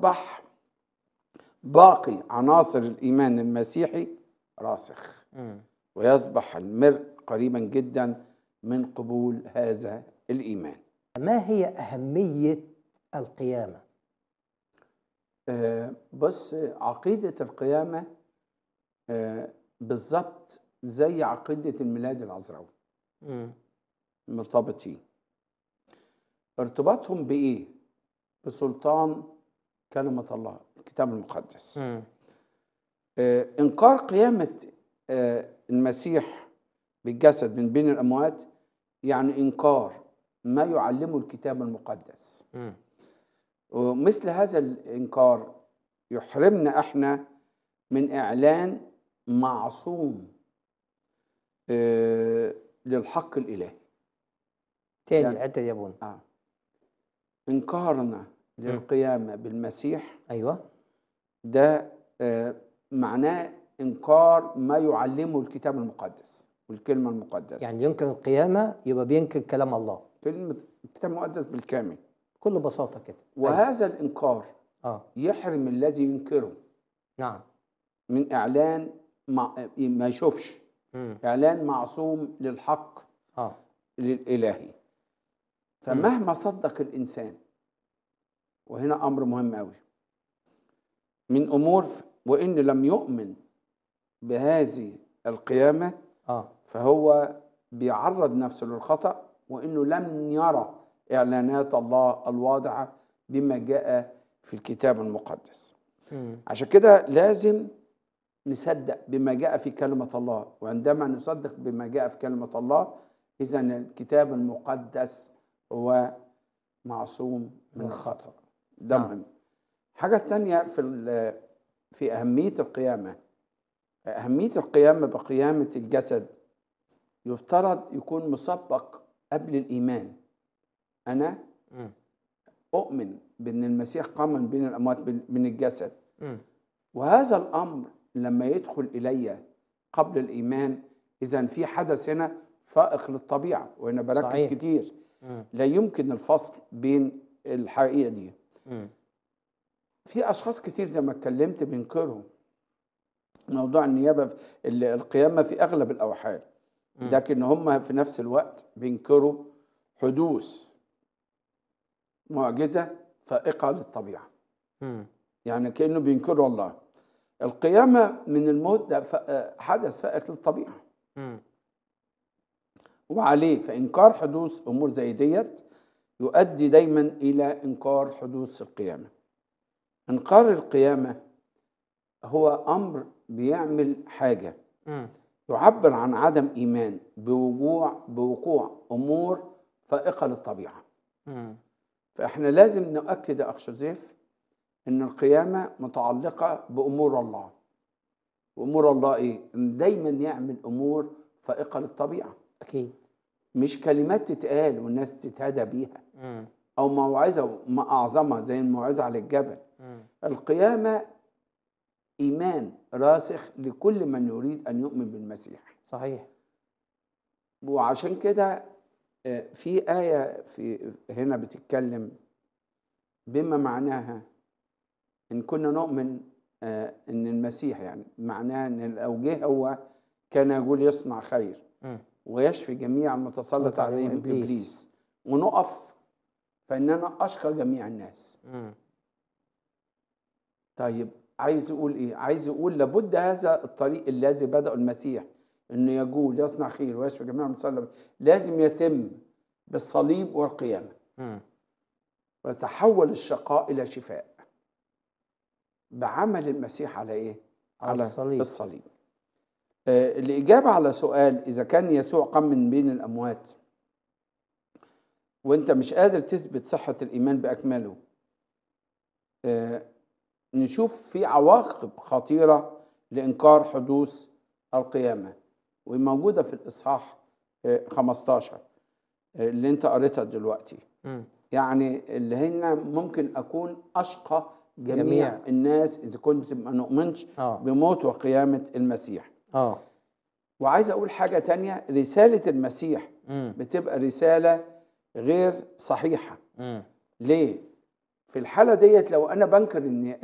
ويصبح باقي عناصر الإيمان المسيحي راسخ مم. ويصبح المرء قريبا جدا من قبول هذا الإيمان ما هي أهمية القيامة؟ آه، بص عقيدة القيامة آه، بالظبط زي عقيدة الميلاد العذراوي مم. مرتبطين ارتباطهم بإيه؟ بسلطان كلمة الله الكتاب المقدس مم. آه، إنكار قيامة آه، المسيح بالجسد من بين الأموات يعني إنكار ما يعلمه الكتاب المقدس مم. ومثل هذا الإنكار يحرمنا إحنا من إعلان معصوم آه، للحق الإلهي تاني يعني- الحتة دي يا ابونا آه. إنكارنا للقيامة بالمسيح أيوه ده آه، معناه إنكار ما يعلمه الكتاب المقدس والكلمة المقدسة يعني ينكر القيامة يبقى بينكر كلام الله كلمة الكتاب المقدس بالكامل بكل بساطة كده وهذا الإنكار اه يحرم الذي ينكره نعم من إعلان مع ما يشوفش مم. إعلان معصوم للحق اه للإلهي فمهما صدق الإنسان وهنا أمر مهم أوي من أمور وإن لم يؤمن بهذه القيامة اه فهو بيعرض نفسه للخطأ وإنه لم يرى إعلانات الله الواضحة بما جاء في الكتاب المقدس مم. عشان كده لازم نصدق بما جاء في كلمة الله وعندما نصدق بما جاء في كلمة الله إذا الكتاب المقدس هو معصوم من الخطأ ده نعم. مهم حاجة تانية في ال- في أهمية القيامة أهمية القيامة بقيامة الجسد يفترض يكون مسبق قبل الإيمان أنا مم. أؤمن بأن المسيح قام من بين الأموات بال- من الجسد مم. وهذا الامر لما يدخل الي قبل الايمان اذا في حدث هنا فائق للطبيعه وانا بركز صحيح. كتير مم. لا يمكن الفصل بين الحقيقه دي مم. في اشخاص كتير زي ما اتكلمت بينكروا موضوع النيابه في- ال- القيامه في اغلب الاوحال مم. لكن هم في نفس الوقت بينكروا حدوث معجزه فائقه للطبيعه مم. يعني كانه بينكروا الله القيامه من الموت ده ف- حدث فائق للطبيعه مم. وعليه فانكار حدوث امور زي ديت يؤدي دايما الى انكار حدوث القيامه انكار القيامه هو امر بيعمل حاجه مم. يعبر عن عدم ايمان بوقوع بوقوع امور فائقه للطبيعه مم. فاحنا لازم نؤكد يا اخ جوزيف ان القيامه متعلقه بامور الله وامور الله ايه ان دايما يعمل امور فائقه للطبيعه أكيد مش كلمات تتقال والناس تتهدى بيها مم. او موعظه ما اعظمها زي الموعظه على الجبل مم. القيامه ايمان راسخ لكل من يريد ان يؤمن بالمسيح صحيح وعشان كده آه، في آية في هنا بتتكلم بما معناها إن كنا نؤمن آه، إن المسيح يعني معناها إن لو جه هو كان يقول يصنع خير مم. ويشفي جميع المتسلط سلط عليهم عليهم إبليس. إبليس ونقف فإننا أشقى جميع الناس مم. طيب عايز يقول إيه؟ عايز يقول لابد هذا الطريق الذي بدأه المسيح إنه يقول يصنع خير ويشفي جميع المتسلط لازم يتم بالصليب والقيامة مم. وتحول الشقاء إلى شفاء بعمل المسيح على إيه؟ على الصليب. الصليب آه، الإجابة على سؤال إذا كان يسوع قام من بين الأموات وأنت مش قادر تثبت صحة الإيمان بأكمله آه، نشوف في عواقب خطيرة لإنكار حدوث القيامة وموجودة في الإصحاح آه، 15 آه، اللي أنت قريتها دلوقتي مم. يعني اللي هنا ممكن أكون أشقى جميع, جميع. جميع. الناس إذا كنت ما نؤمنش اه بموت وقيامة المسيح اه وعايز أقول حاجة تانية رسالة المسيح مم. بتبقى رسالة غير صحيحة مم. ليه؟ في الحاله ديت لو انا بنكر ان